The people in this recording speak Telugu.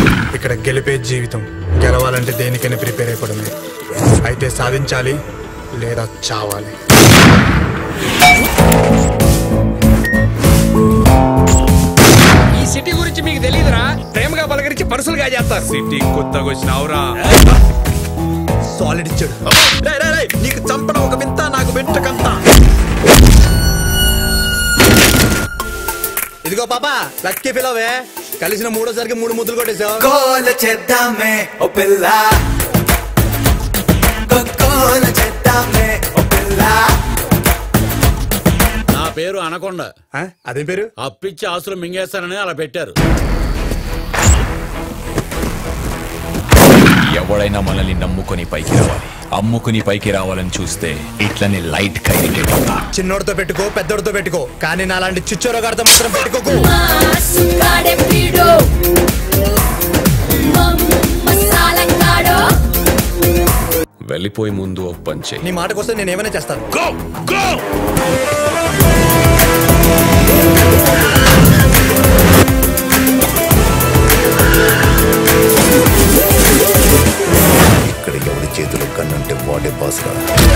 ఇక్కడ గెలిపే జీవితం గెలవాలంటే దేనికైనా ప్రిపేర్ అయిపోవడమే అయితే సాధించాలి లేదా చావాలి ఈ సిటీ గురించి మీకు తెలియదురా ప్రేమగా పలకరించి పరుసలుగా చేస్తారు సిటీ కొత్తగా వచ్చినావురా సాలిడ్ ఇచ్చాడు నీకు చంపడం ఒక వింత నాకు వెంట్రకంత ఇదిగో పాపా లక్కీ పిలవే కలిసిన మూడోసారికి మూడు ముద్దులు కొట్టేసావు గోల చేద్దామే ఓ పిల్ల గోల చేద్దామే ఓ పిల్ల నా పేరు అనకొండ ఆ? అదేం పేరు అప్పిచ్చి ఆస్తులు మింగేస్తానని అలా పెట్టారు ఎవడైనా మనల్ని నమ్ముకొని పైకి రావాలి అమ్ముకుని పైకి రావాలని చూస్తే ఇట్లనే లైట్ గా irritate అవుతా. చిన్నోడితో పెట్టుకో పెద్దోడితో పెట్టుకో కానీ నా లాంటి చిచ్చోరగాడితో మాత్రం పెట్టుకోకు సుంగాడే పీడో మసాలంగాడో వెళ్ళిపోయి ముందు ఒక పని చెయ్యి నీ మాటకొస్తే నేను ఏమైనా చేస్తాను ఇక్కడ ఎవడి చేతిలో కన్నుంటే వాడే బాస్ రా